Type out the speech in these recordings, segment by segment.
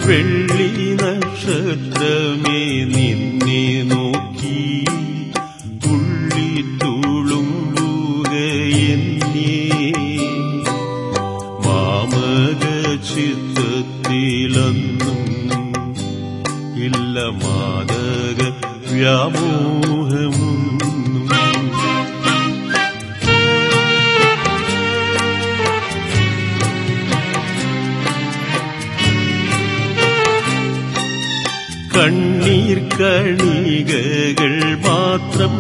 വെള്ളി നക്ഷത്രമേ നിന്നെ നോക്കി തുള്ളി തുളുമ്പുകയെന്നേ മാമക ചിത്തത്തിലൊന്നും ഇല്ല മാതക വ്യാമോഹമൊന്നും കണ്ണീർ കണികകൾ മാത്രം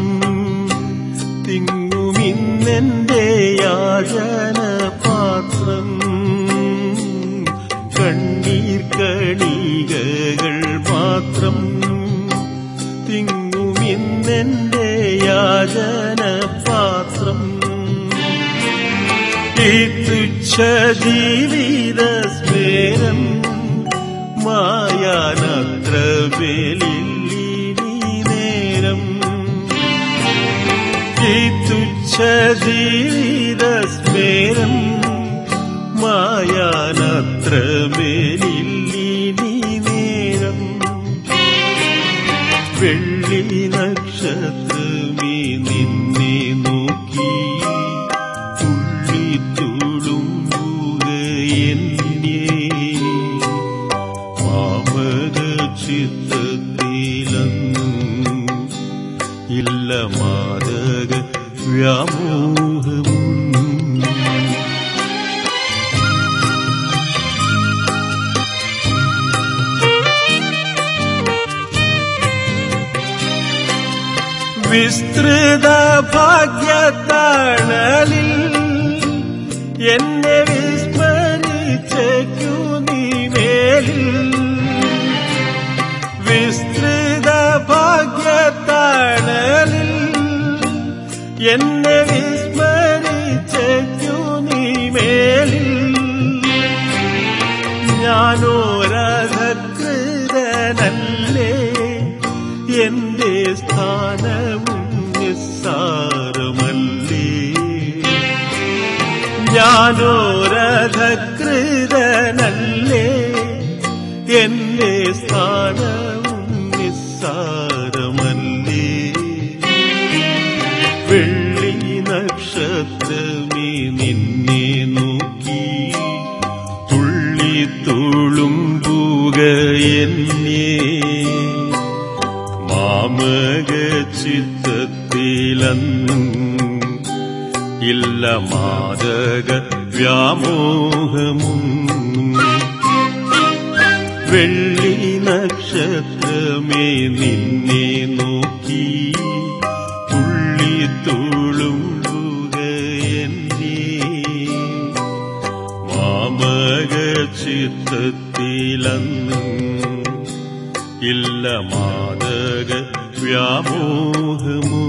തിങ്ങുമിന്നെന്റെ യാചന പാത്രം കണ്ണീർ കണികകൾ മാത്രം തിങ്ങുമിന്നെന്റെ യാചന പാത്രം ഈ തുച്ഛ ജീവിത സ്മേരം മായാനത്ര ബലില്ലി നേരം ഈ തുച്ഛ ജീവിത സ്മേരം മായാനത്ര ബലില്ലി നേരം വെള്ളി നക്ഷത്രമേ നിന്നെ നോക്കി തുള്ളി തുളുമ്പുകയെന്നേ മാമക ചിത്തത്തിലൊന്നും ഇല്ല മാതക വ്യാമോഹമൊന്നും വിസ്തൃത ഭാഗ്യത്താണലിൽ എന്നെ വിസ്മരിച്ചേക്കു നീ മേലിൽ വിസ്തൃത ഭാഗ്യത്താണലിൽ എന്നെ വിസ്മരിച്ചേക്കു നീ മേലിൽ ഞാനോ രഥകൃതനല്ലേ എന്റെ സ്ഥാനവും നിസ്സാരമല്ലേ ഞാനോ രഥകൃതനല്ലേ എന്റെ സ്ഥാനവും നിസ്സാരമല്ലേ വെള്ളി നക്ഷത്രമേ നിന്നെ നോക്കി തുള്ളി തുളുമ്പുക എന്നേ മാമക ചിത്തത്തിലന്നും ഇല്ല മാതക വ്യാമോഹമൊന്നും വെള്ളി നക്ഷത്രമേ നിന്നെ നോക്കി തുള്ളി തുളുമ്പുക എന്നേ മാമക ചിത്തത്തിലന്നും ഇല്ല മാതക വ്യാമോഹമോ